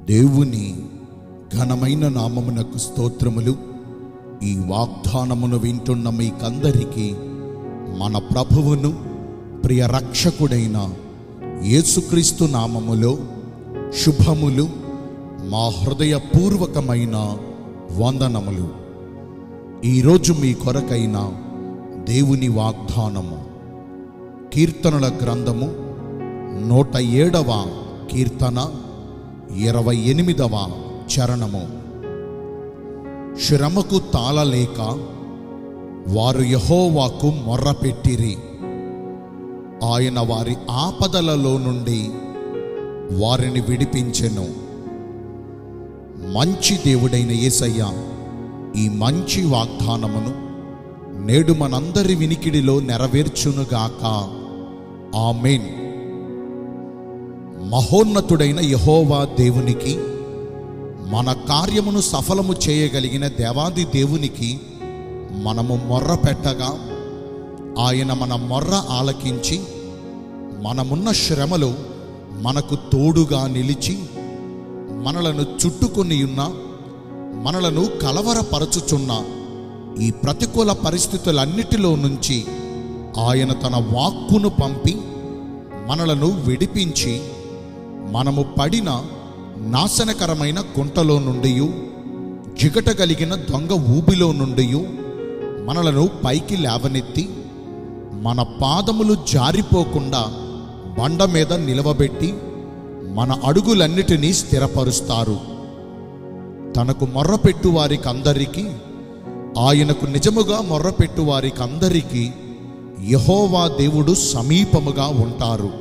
దేవుని ఘనమైన నామమునకు స్తోత్రములు ఈ వాగ్దానమును వింటున్న మీకందరికీ మన ప్రభువును ప్రియ రక్షకుడైన యేసుక్రీస్తు నామములో శుభములు మా హృదయపూర్వకమైన వందనములు ఈరోజు మీ కొరకైన దేవుని వాగ్దానము కీర్తనల గ్రంథము నూట ఏడవ కీర్తన ఇరవై ఎనిమిదవ చరణము శ్రమకు తాళలేక వారు యహోవాకు మొర్రపెట్టిరి ఆయన వారి ఆపదలలో నుండి వారిని విడిపించెను మంచి దేవుడైన యేసయ్య ఈ మంచి వాగ్దానమును నేడు మనందరి వినికిడిలో నెరవేర్చునుగాక ఆమెన్ మహోన్నతుడైన యహోవా దేవునికి మన కార్యమును సఫలము చేయగలిగిన దేవాది దేవునికి మనము మొర్ర పెట్టగా ఆయన మన మొర్ర ఆలకించి మనమున్న శ్రమలో మనకు తోడుగా నిలిచి మనలను చుట్టుకొని ఉన్న మనలను కలవరపరచుచున్న ఈ ప్రతికూల పరిస్థితులన్నిటిలో నుంచి ఆయన తన వాక్కును పంపి మనలను విడిపించి మనము పడిన నాశనకరమైన గుంటలో నుండి జిగట కలిగిన దొంగ ఊబిలో నుండి మనలను పైకి లేవనెత్తి మన పాదములు జారిపోకుండా బండ మీద నిలవబెట్టి మన అడుగులన్నిటినీ స్థిరపరుస్తారు తనకు మొర్రపెట్టు వారికి అందరికీ ఆయనకు నిజముగా మొర్రపెట్టు వారికి అందరికీ యహోవా దేవుడు సమీపముగా ఉంటారు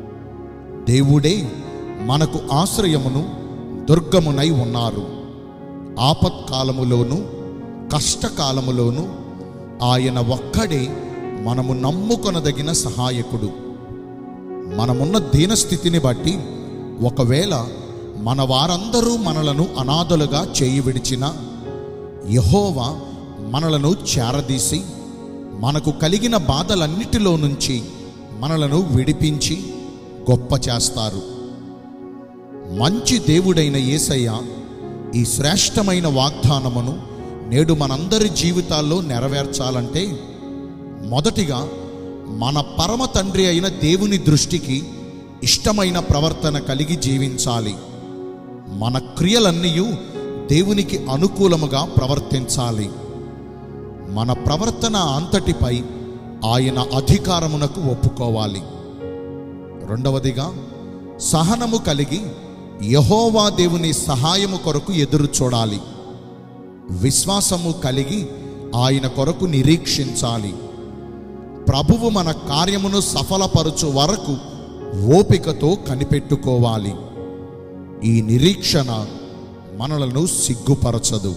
దేవుడే మనకు ఆశ్రయమును దుర్గమునై ఉన్నారు ఆపత్కాలములోను కష్టకాలములోను ఆయన ఒక్కడే మనము నమ్ముకొనదగిన సహాయకుడు మనమున్న దీనస్థితిని బట్టి ఒకవేళ మన వారందరూ మనలను అనాథలుగా చేయి విడిచిన యహోవా మనలను చేరదీసి మనకు కలిగిన బాధలన్నిటిలో నుంచి మనలను విడిపించి గొప్ప చేస్తారు మంచి దేవుడైన యేసయ్య ఈ శ్రేష్టమైన వాగ్దానమును నేడు మనందరి జీవితాల్లో నెరవేర్చాలంటే మొదటిగా మన పరమ తండ్రి అయిన దేవుని దృష్టికి ఇష్టమైన ప్రవర్తన కలిగి జీవించాలి మన క్రియలన్నీ దేవునికి అనుకూలముగా ప్రవర్తించాలి మన ప్రవర్తన అంతటిపై ఆయన అధికారమునకు ఒప్పుకోవాలి రెండవదిగా సహనము కలిగి యహోవా దేవుని సహాయము కొరకు ఎదురు చూడాలి విశ్వాసము కలిగి ఆయన కొరకు నిరీక్షించాలి ప్రభువు మన కార్యమును సఫలపరచు వరకు ఓపికతో కనిపెట్టుకోవాలి ఈ నిరీక్షణ మనలను సిగ్గుపరచదు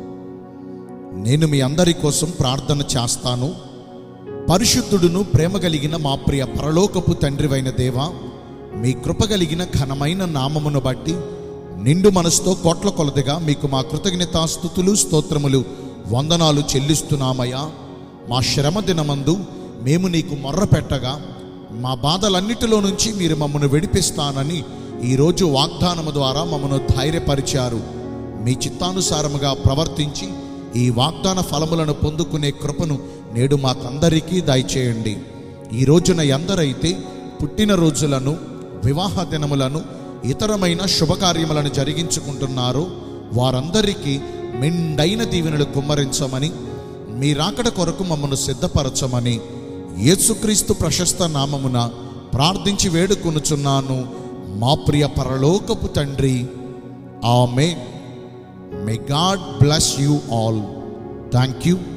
నేను మీ అందరి కోసం ప్రార్థన చేస్తాను పరిశుద్ధుడును ప్రేమ కలిగిన మా ప్రియ పరలోకపు తండ్రివైన దేవా మీ కృప కలిగిన ఘనమైన నామమును బట్టి నిండు మనసుతో కోట్ల కొలదిగా మీకు మా కృతజ్ఞతాస్థుతులు స్తోత్రములు వందనాలు చెల్లిస్తున్నామయ్యా మా శ్రమ దినమందు మేము నీకు మొర్ర పెట్టగా మా బాధలన్నిటిలో నుంచి మీరు మమ్మను విడిపిస్తానని ఈరోజు వాగ్దానము ద్వారా మమ్మను ధైర్యపరిచారు మీ చిత్తానుసారముగా ప్రవర్తించి ఈ వాగ్దాన ఫలములను పొందుకునే కృపను నేడు మాకందరికీ దయచేయండి ఈ రోజున ఎందరైతే పుట్టినరోజులను వివాహ దినములను ఇతరమైన శుభకార్యములను జరిగించుకుంటున్నారో వారందరికీ మెండైన దీవెనలు కుమ్మరించమని మీ రాకడ కొరకు మమ్మను సిద్ధపరచమని యేసుక్రీస్తు ప్రశస్త నామమున ప్రార్థించి వేడుకొనుచున్నాను మా ప్రియ పరలోకపు తండ్రి ఆమె may God bless you all thank you